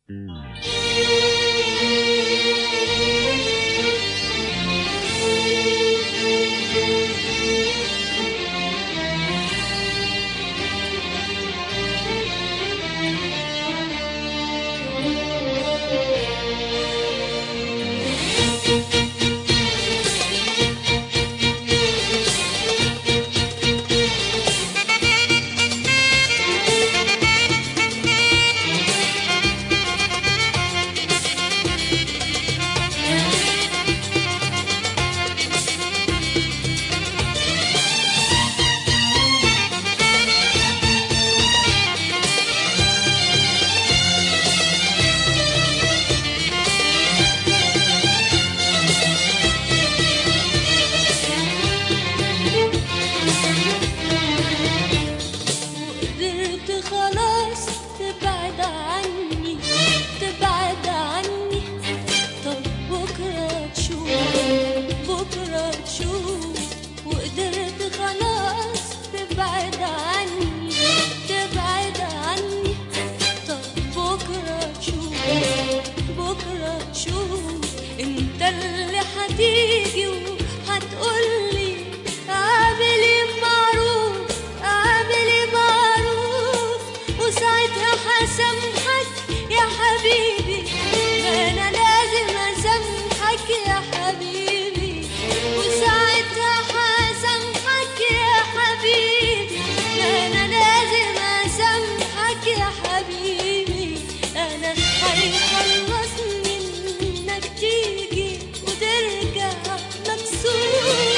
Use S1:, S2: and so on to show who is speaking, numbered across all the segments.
S1: وقدرت خلاص تبعد عني تبعد عني طب بكرة تشوف بكرة تشوف وقدرت خلاص تبعد عني تبعد عني طب بكرة تشوف بكرة تشوف انت اللي هتيجي وهتقولي اعملي معروف اعملي معروف وساعتها هسامحك يا حبيبي ما انا لازم اسامحك يا حبيبي وساعتها هسامحك يا حبيبي ما انا لازم اسامحك يا حبيبي انا هيخلصني انك تيجي وترجع مكسور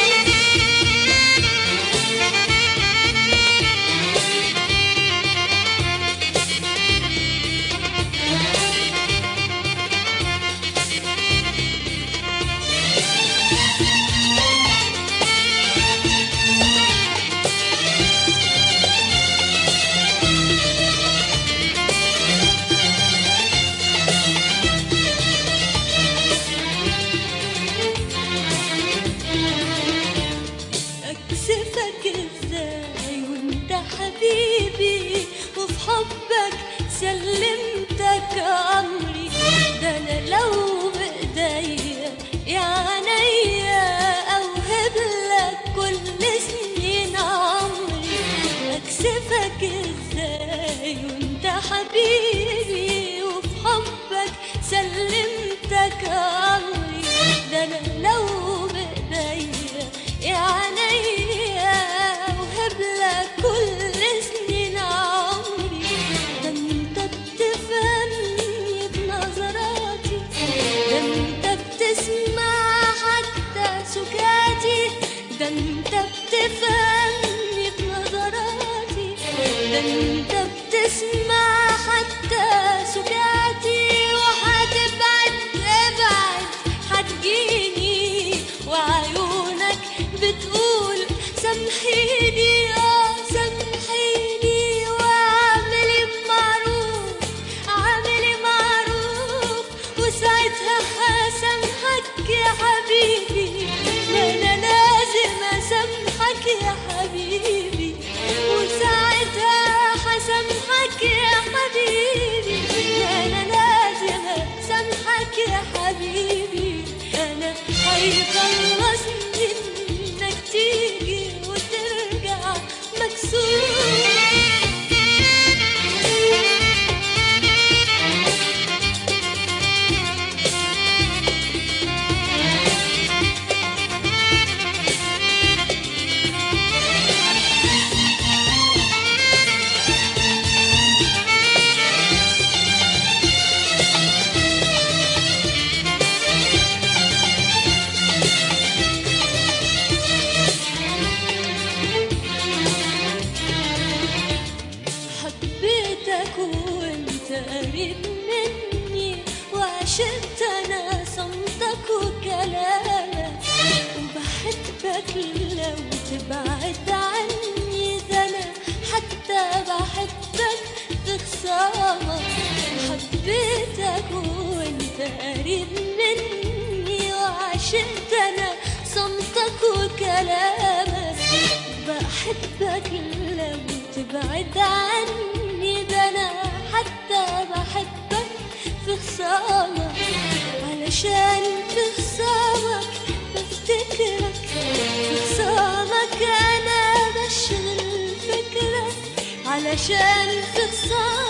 S1: اكسفك ازاي وانت حبيبي وفي حبك سلمتك امري ده انا لو بايديا يا عينيا اوهب لك كل سنين عمري اكسفك ازاي وانت حبيبي وفي حبك سلمتك امري ده انا لو بايديا يا عينيا اوهب لك كل سنين عمري ده انت بتفهمني بنظراتي ده انت بتسمع حتى سكاتي ده انت بتفهمني بنظراتي ده انت بتسمع حتى سكاتي وهتبعد ابعد هتجيني وعيونك بتقول سامحيني اه سامحيني واعملي معروف اعملي معروف وساعتها هسامحك يا حبيبي ما انا لازم اسامحك يا حبيبي وساعتها هسامحك يا حبيبي ما انا لازم اسامحك يا حبيبي انا هيخلصني انك تيجي وترجع مكسور حبيتك وانت قريب مني وعشقت انا صمتك وكلامك وبحبك لو تبعد عني ده انا حتى بحبك بخصامك حبيتك وانت قريب مني وعشقت انا صمتك وكلامك بحبك لو تبعد عني ده انا حتى بحبك في خصامك علشان في خصامك بفتكرك في خصامك أنا بشغل فكرك علشان في خصامك